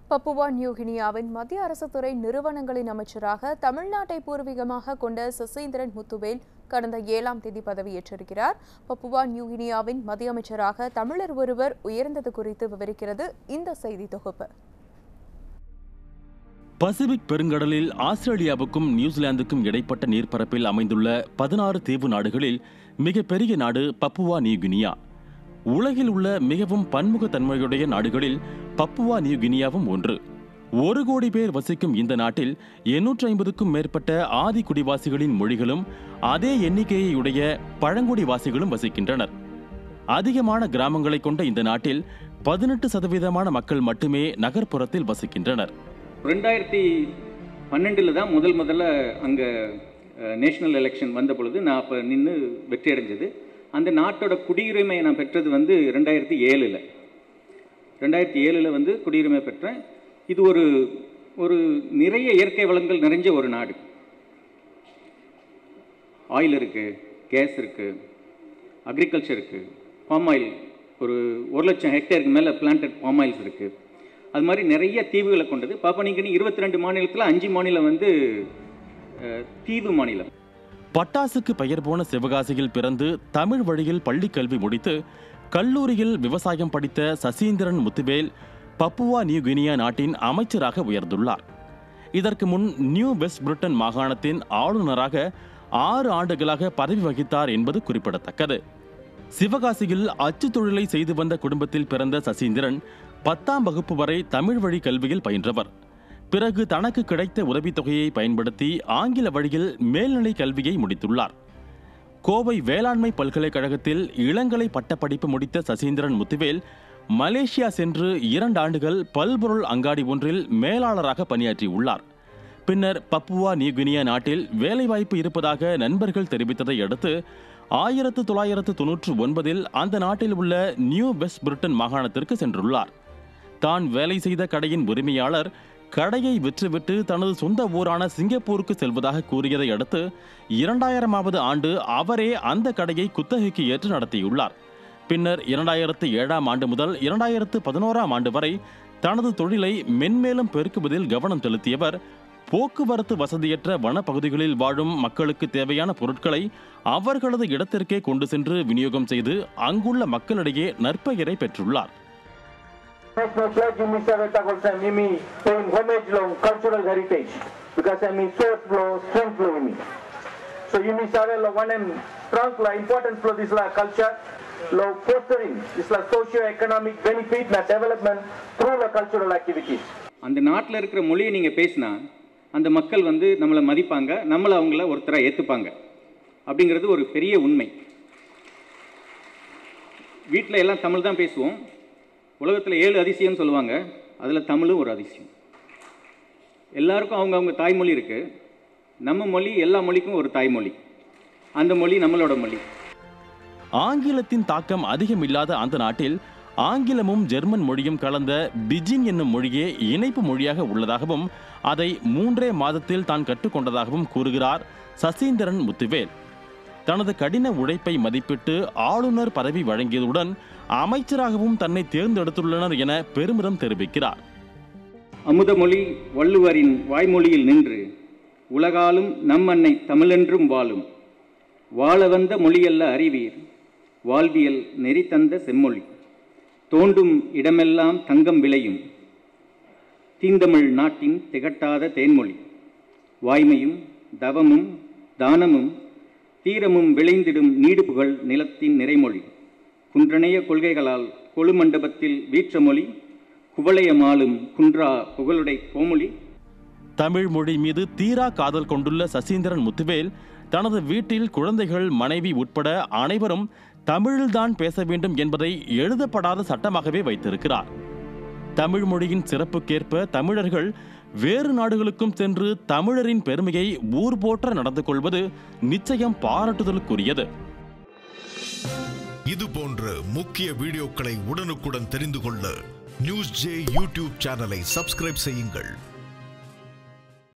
Papua நியூகினியாவின் மத்திய அரசு துறை நிறுவனங்களின் அமைச்சராக தமிழ்நாட்டை பூர்வீகமாக கொண்ட சசீந்திரன் முத்துவேல் கடந்த ஏழாம் தேதி பதவியேற்றிருக்கிறார் பப்புவா நியூகினியாவின் மத்திய அமைச்சராக தமிழர் ஒருவர் உயர்ந்தது குறித்து விவரிக்கிறது இந்த செய்தி தொகுப்பு பசிபிக் பெருங்கடலில் ஆஸ்திரேலியாவுக்கும் நியூசிலாந்துக்கும் இடைப்பட்ட நீர்ப்பரப்பில் அமைந்துள்ள பதினாறு தீவு நாடுகளில் மிகப்பெரிய நாடு பப்புவா நியூகினியா உலகில் உள்ள மிகவும் பன்முகத்தன்மையுடைய நாடுகளில் பப்புவா நியூகினியாவும் ஒன்று ஒரு கோடி பேர் வசிக்கும் இந்த நாட்டில் எண்ணூற்றி ஐம்பதுக்கும் மேற்பட்ட ஆதி குடிவாசிகளின் மொழிகளும் அதே எண்ணிக்கையுடைய பழங்குடிவாசிகளும் வசிக்கின்றனர் அதிகமான கிராமங்களை கொண்ட இந்த நாட்டில் பதினெட்டு சதவீதமான மக்கள் மட்டுமே நகர்ப்புறத்தில் வசிக்கின்றனர் ரெண்டாயிரத்தி பன்னெண்டில் தான் முதல் முதல்ல அங்கே நேஷ்னல் எலெக்ஷன் வந்த பொழுது நான் அப்போ நின்று வெற்றி அடைஞ்சது அந்த நாட்டோட குடியுரிமையை நான் பெற்றது வந்து ரெண்டாயிரத்தி ஏழில் ரெண்டாயிரத்தி ஏழில் வந்து குடியுரிமை பெற்றேன் இது ஒரு ஒரு நிறைய இயற்கை வளங்கள் நிறைஞ்ச ஒரு நாடு ஆயில் இருக்குது கேஸ் இருக்குது அக்ரிகல்ச்சர் இருக்குது பாம் ஆயில் ஒரு ஒரு லட்சம் ஹெக்டேருக்கு மேலே பிளான்டட் பாம் ஆயில்ஸ் இருக்குது அது மாதிரி நிறைய தீவுகளை கொண்டது பாப்பா நீங்கள் இருபத்தி ரெண்டு மாநிலத்தில் அஞ்சு மாநிலம் வந்து அஹ், தீவு மாநிலம் பட்டாசுக்கு பெயர் போன சிவகாசியில் பிறந்து தமிழ் வழியில் பள்ளிக் கல்வி முடித்து கல்லூரியில் விவசாயம் படித்த Sasindran Muthuvel Papua New Guinea நாட்டின் அமைச்சராக உயர்ந்துள்ளார் இதற்கு முன் நியூ வெஸ்ட் பிரிட்டன் மாகாணத்தின் ஆளுநராக ஆறு ஆண்டுகளாக பதவி வகித்தார் என்பது குறிப்பிடத்தக்கது சிவகாசியில் அச்சு தொழிலை செய்து வந்த குடும்பத்தில் பிறந்த சசீந்திரன் பத்தாம் வகுப்பு வரை தமிழ் வழி கல்வியில் பயின்றவர் பிறகு தனக்கு கிடைத்த உதவித்தொகையை பயன்படுத்தி ஆங்கில வழியில் மேல்நிலை கல்வியை முடித்துள்ளார் கோவை வேளாண்மை பல்கலைக்கழகத்தில் இளங்கலை பட்டப்படிப்பு முடித்த சசீந்திரன் முத்துவேல் மலேசியா சென்று இரண்டு ஆண்டுகள் பல்பொருள் அங்காடி ஒன்றில் மேலாளராக பணியாற்றியுள்ளார் பின்னர் பப்புவா நியூகினியா நாட்டில் வேலைவாய்ப்பு இருப்பதாக நண்பர்கள் தெரிவித்ததை அடுத்து ஆயிரத்து தொள்ளாயிரத்து தொன்னூற்று ஒன்பதில் அந்த நாட்டில் உள்ள நியூ வெஸ்ட் பிரிட்டன் மாகாணத்திற்கு சென்றுள்ளார் தான் வேலை செய்த கடையின் உரிமையாளர் கடையை விற்றுவிட்டு தனது சொந்த ஊரான சிங்கப்பூருக்கு செல்வதாக கூறியதை அடுத்து இரண்டாயிரமாவது ஆண்டு அவரே அந்த கடையை குத்தகைக்கு ஏற்று நடத்தியுள்ளார் பின்னர் இரண்டாயிரத்து ஏழாம் ஆண்டு முதல் இரண்டாயிரத்து பதினோராம் ஆண்டு வரை தனது தொழிலை மென்மேலும் பெருக்குவதில் கவனம் செலுத்தியவர் போக்குவரத்து வசதியற்ற வனப்பகுதிகளில் வாழும் மக்களுக்கு தேவையான பொருட்களை அவர்களது இடத்திற்கே கொண்டு சென்று விநியோகம் செய்து அங்குள்ள மக்களிடையே நற்பெயரை பெற்றுள்ளார் National flag in Mr. Vetakolsa Mimi paying homage long cultural heritage because I mean source flow, strength flow in me. So you miss lo one and trunk la important flow this la culture lo fostering this la socio-economic benefit na development through la cultural activities. அந்த நாட்டில் இருக்கிற மொழியை நீங்கள் பேசினா அந்த மக்கள் வந்து நம்மளை மதிப்பாங்க நம்மளை அவங்கள ஒருத்தராக ஏற்றுப்பாங்க அப்படிங்கிறது ஒரு பெரிய உண்மை வீட்டில் எல்லாம் தமிழ் தான் பேசுவோம் உலகத்தில் ஏழு அதிசயம்னு சொல்லுவாங்க அதில் தமிழும் ஒரு அதிசயம் எல்லாருக்கும் அவங்க அவங்க தாய்மொழி இருக்குது நம்ம மொழி எல்லா மொழிக்கும் ஒரு தாய்மொழி அந்த மொழி நம்மளோட மொழி ஆங்கிலத்தின் தாக்கம் அதிகம் இல்லாத அந்த நாட்டில் ஆங்கிலமும் ஜெர்மன் மொழியும் கலந்த பிஜிங் என்னும் மொழியே இணைப்பு மொழியாக உள்ளதாகவும் அதை மூன்றே மாதத்தில் தான் கற்றுக்கொண்டதாகவும் கூறுகிறார் சசீந்திரன் முத்துவேல் தனது கடின உழைப்பை மதிப்பிட்டு ஆளுநர் பதவி வழங்கியதுடன் அமைச்சராகவும் தன்னை தேர்ந்தெடுத்துள்ளனர் என பெருமிதம் தெரிவிக்கிறார் அமுதமொழி வள்ளுவரின் வாய்மொழியில் நின்று உலகாலும் நம் அன்னை தமிழென்றும் வாழும் வாழ வந்த மொழியல்ல அறிவீர் வாழ்வியல் நெறி தந்த செம்மொழி தோண்டும் இடமெல்லாம் தங்கம் விளையும் தீந்தமிழ் நாட்டின் திகட்டாத தேன்மொழி வாய்மையும் தவமும் தானமும் தீரமும் விளைந்திடும் நீடுபுகழ் நிலத்தின் நிறைமொழி குன்றணைய கொள்கைகளால் கொழுமண்டபத்தில் வீற்ற மொழி குவளையமாலும் குன்றா புகழுடை கோமொழி தமிழ் மொழி மீது தீரா காதல் கொண்டுள்ள சசீந்திரன் முத்துவேல் தனது வீட்டில் குழந்தைகள் மனைவி உட்பட அனைவரும் தமிழில்தான் பேச வேண்டும் என்பதை எழுதப்படாத சட்டமாகவே வைத்திருக்கிறார் தமிழ் மொழியின் சிறப்புக்கேற்ப தமிழர்கள் வேறு நாடுகளுக்கும் சென்று தமிழரின் பெருமையை ஊர் போற்ற நடந்து கொள்வது நிச்சயம் பாராட்டுதலுக்குரியது இது போன்ற முக்கிய வீடியோக்களை உடனுக்குடன் தெரிந்து கொள்ள நியூஸ் ஜே யூடியூப் சேனலை சப்ஸ்கிரைப் செய்யுங்கள்